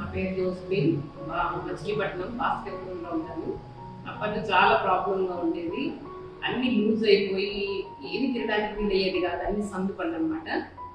పేరు జోస్బిన్ మచిలీపట్నం భాస్కర్పురంలో ఉంటాను అప్పట్లో చాలా ప్రాబ్లంగా ఉండేది అన్ని లూజ్ అయిపోయి ఏది తినడానికి వీలయ్యేది కాదు అన్ని సందుపండి అనమాట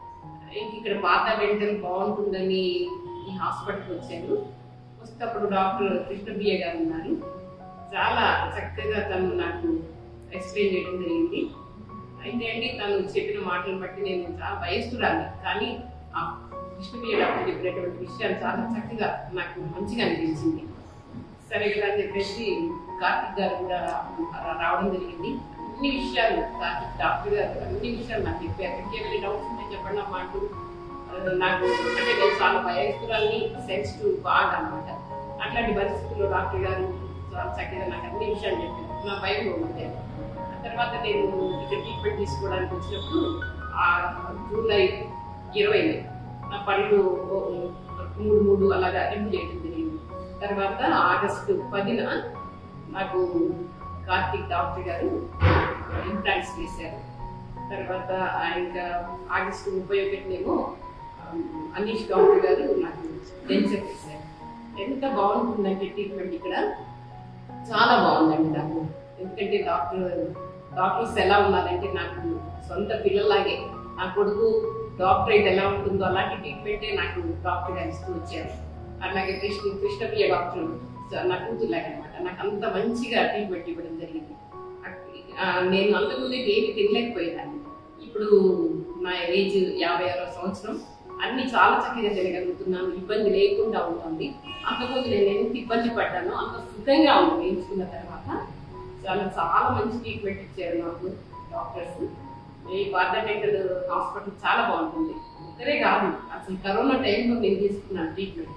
ఇక్కడ పాత వెంటనే బాగుంటుందని ఈ హాస్పిటల్కి వచ్చాను వస్తే అప్పుడు డాక్టర్ కృష్ణ బియ్య గారు ఉన్నారు చాలా చక్కగా తను నాకు ఎక్స్ప్లెయిన్ చేయడం జరిగింది అయితే అండి తను చెప్పిన మాటలు బట్టి నేను చాలా వయస్సురాలి కానీ ఆ కృష్ణప్రియ డాక్టర్ చెప్పినటువంటి విషయాలు చాలా చక్కగా నాకు మంచిగా అనిపించింది సరే కదా అని చెప్పేసి కార్తిక్ గారు కూడా రావడం జరిగింది అన్ని విషయాలు కార్తిక్ డాక్టర్ గారు అన్ని విషయాలు నాకు చెప్పారు ఇంకేమైనా డౌట్స్ ఉంటే చెప్పండి అమ్మా అంటూ ఆ, నాకు అంటే నేను చాలా భయస్తురాల్ని సెన్సిటివ్ బాగా అనమాట అట్లాంటి పరిస్థితుల్లో డాక్టర్ గారు చాలా చక్కగా నాకు అన్ని విషయాలు చెప్పారు నా భయం ఉంటే ఆ తర్వాత నేను ఇక్కడ ట్రీట్మెంట్ తీసుకోవడానికి వచ్చినప్పుడు ఆ జూలై ఇరవై నా పళ్ళు ఓ మూడు మూడు అలాగా రిమూవ్ చేయడం జరిగింది తర్వాత ఆగస్టు పదిన నాకు కార్తీక్ డాక్టర్ గారు ఇంప్లాంట్స్ వేశారు తర్వాత ఇంకా ఆగస్టు ముప్పై ఒకటినేమో అనీష్ డాక్టర్ గారు నాకు డెన్సర్ వేశారు ఎంత బాగుంటుందంటే ట్రీట్మెంట్ ఇక్కడ చాలా బాగుందండి నాకు ఎందుకంటే డాక్టర్ డాక్టర్స్ ఎలా ఉన్నారంటే నాకు సొంత పిల్లలాగే నా కొడుకు డాక్టర్ అయితే ఎలా ఉంటుందో అలాంటి ట్రీట్మెంటే నాకు డాక్టర్ గారు ఇస్తూ వచ్చారు అలాగే కృష్ణ కృష్ణప్రియ డాక్టర్ నా కూతురులాగా అనమాట నాకు అంత మంచిగా ట్రీట్మెంట్ ఇవ్వడం జరిగింది ఆ, నేను అంతకుముందే ఏమి తినలేకపోయేదాన్ని ఇప్పుడు నా ఏజ్ యాభై ఆరో సంవత్సరం అన్ని చాలా చక్కగా తినగలుగుతున్నాను ఇబ్బంది లేకుండా ఉంటుంది అంతకుముందు నేను ఎంత ఇబ్బంది పడ్డానో అంత సుఖంగా ఉంది వేయించుకున్న తర్వాత చాలా చాలా మంచి ట్రీట్మెంట్ ఇచ్చారు నాకు డాక్టర్స్ ఈ పార్లమెంటల్ హాస్పిటల్ చాలా బాగుంటుంది ఇక్కడే కాదు అసలు కరోనా టైంలో నేను తీసుకున్నాను ట్రీట్మెంట్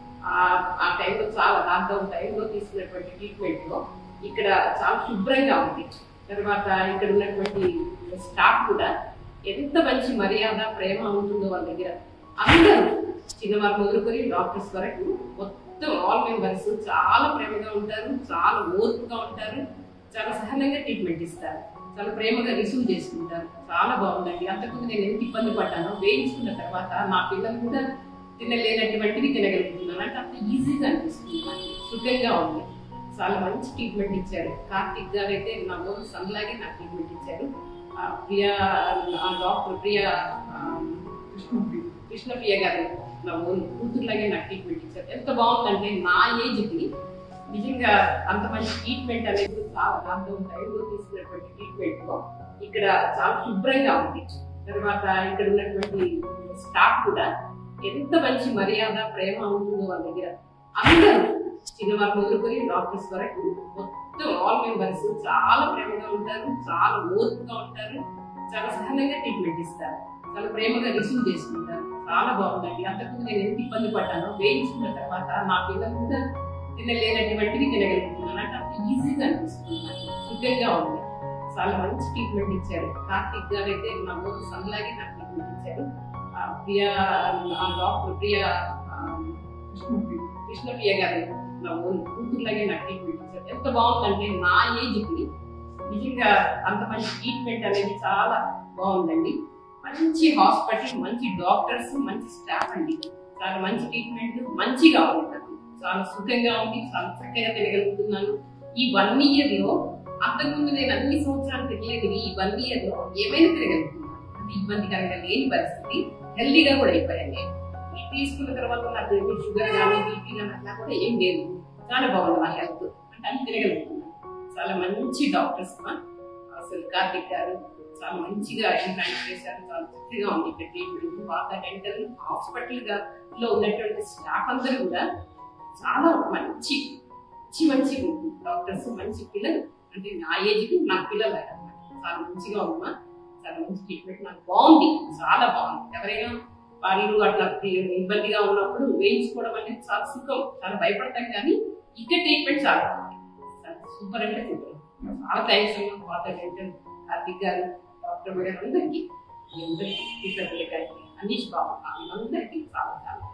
ఆ టైంలో చాలా లాక్డౌన్ టైంలో తీసుకున్నటువంటి ట్రీట్మెంట్లో ఇక్కడ చాలా శుభ్రంగా ఉంది తర్వాత ఇక్కడ ఉన్నటువంటి స్టాఫ్ కూడా ఎంత మంచి మర్యాద ప్రేమ ఉంటుందో వాళ్ళ దగ్గర అందరూ చిన్నవారు మొదలుకొని డాక్టర్స్ వరకు మొత్తం ఆల్ మెంబర్స్ చాలా ప్రేమగా ఉంటారు చాలా ఓర్పుగా ఉంటారు చాలా సహనంగా ట్రీట్మెంట్ ఇస్తారు చాలా ప్రేమగా రిసీవ్ చేసుకుంటారు చాలా బాగుందండి అంతకుముందు నేను ఎంత ఇబ్బంది పడ్డానో వేయించుకున్న తర్వాత నా పిల్లలు కూడా తినలేనటువంటివి తినగలుగుతున్నాను అంటే అంత ఈజీగా అనిపిస్తుంది నాకు సుఖంగా ఉంది చాలా మంచి ట్రీట్మెంట్ ఇచ్చారు కార్తిక్ గారు అయితే నా ఓన్ సన్లాగే నాకు ట్రీట్మెంట్ ఇచ్చారు ఆ ప్రియా ఆ డాక్టర్ ప్రియా ఆ, కృష్ణప్రియ గారు నా ఓన్ కూతురులాగే నాకు ట్రీట్మెంట్ ఇచ్చారు ఎంత బాగుందంటే నా ఏజ్కి నిజంగా అంత మంచి ట్రీట్మెంట్ అనేది చాలా లాక్డౌన్ టైంలో తీసుకున్నటువంటి ట్రీట్మెంట్ లో ఇక్కడ చాలా శుభ్రంగా ఉంది తర్వాత ఇక్కడ ఉన్నటువంటి స్టాఫ్ కూడా ఎంత మంచి మర్యాద ప్రేమ ఉంటుందో వాళ్ళ దగ్గర అందరూ చిన్నవారు మొదలుకొని డాక్టర్స్ వరకు మొత్తం ఆల్ మెంబర్స్ చాలా ప్రేమగా ఉంటారు చాలా ఓర్పుగా ఉంటారు చాలా సహనంగా ట్రీట్మెంట్ ఇస్తారు చాలా ప్రేమగా రిసీవ్ చేసుకుంటారు చాలా బాగుందండి అంతకుముందు నేను ఎంత ఇబ్బంది పడ్డానో వేయించుకున్న తర్వాత నా పిల్లలు కూడా తినలేనటువంటివి తినగలుగుతున్నాను అంటే అంత ఈజీగా అనిపిస్తుంది నాకు సుఖంగా ఉంది చాలా మంచి ట్రీట్మెంట్ ఇచ్చారు కార్తిక్ గారు అయితే నా ఓన్ సన్లాగే నాకు ట్రీట్మెంట్ ఇచ్చారు ఆ ప్రియా ఆ డాక్టర్ ప్రియా ఆ, కృష్ణప్రియ గారు నా ఓన్ కూతురులాగే నాకు ట్రీట్మెంట్ ఇచ్చారు ఎంత బాగుందంటే నా ఏజ్కి నిజంగా అంత మంచి ట్రీట్మెంట్ అనేది చాలా బాగుందండి మంచి హాస్పిటల్ మంచి డాక్టర్స్ మంచి స్టాఫ్ అండి చాలా మంచి ట్రీట్మెంట్ మంచిగా ఉంది నాకు చాలా సుఖంగా ఉంది చాలా చక్కగా తినగలుగుతున్నాను ఈ వన్ ఇయర్ లో అంతకుముందు నేను అన్ని సంవత్సరాలు తినలేదు ఈ వన్ ఇయర్ లో ఏమైనా తినగలుగుతున్నాను అంటే ఇబ్బందికరంగా లేని పరిస్థితి హెల్దీగా కూడా అయిపోయాను నేను ఇది తీసుకున్న తర్వాత నాకు ఏమి షుగర్ కానీ బీపీ కానీ అట్లా కూడా ఏం లేదు చాలా బాగుంది నా హెల్త్ అంటే అన్ని తినగలుగుతున్నాను చాలా మంచి డాక్టర్స్ మా అసలు కార్తిక్ గారు చాలా మంచిగా ఇంప్లాంట్ చేశారు చాలా చక్కగా ఉంది ఇక్కడ ట్రీట్మెంట్ పాత డెంటల్ హాస్పిటల్ గా లో ఉన్నటువంటి స్టాఫ్ అందరూ కూడా చాలా మంచి మంచి మంచి డాక్టర్స్ మంచి పిల్లలు అంటే నా ఏజ్ కి నా పిల్లలు అన్నమాట చాలా మంచిగా ఉందమ్మా చాలా మంచి ట్రీట్మెంట్ నాకు బాగుంది చాలా బాగుంది ఎవరైనా వాళ్ళు అట్లా ఇబ్బందిగా ఉన్నప్పుడు వేయించుకోవడం అనేది చాలా సుఖం చాలా భయపడతాం కానీ ఇక్కడ ట్రీట్మెంట్ చాలా బాగుంది చాలా సూపర్ అంటే సూపర్ చాలా థ్యాంక్స్ అమ్మా పాత డెంటల్ కార్తిక్ గారు డాక్టర్ మేడం అందరికీ మీ అందరికీ కృష్ణ పిల్లకాయకి అనీష్ బాబు అందరికీ చాలా చాలా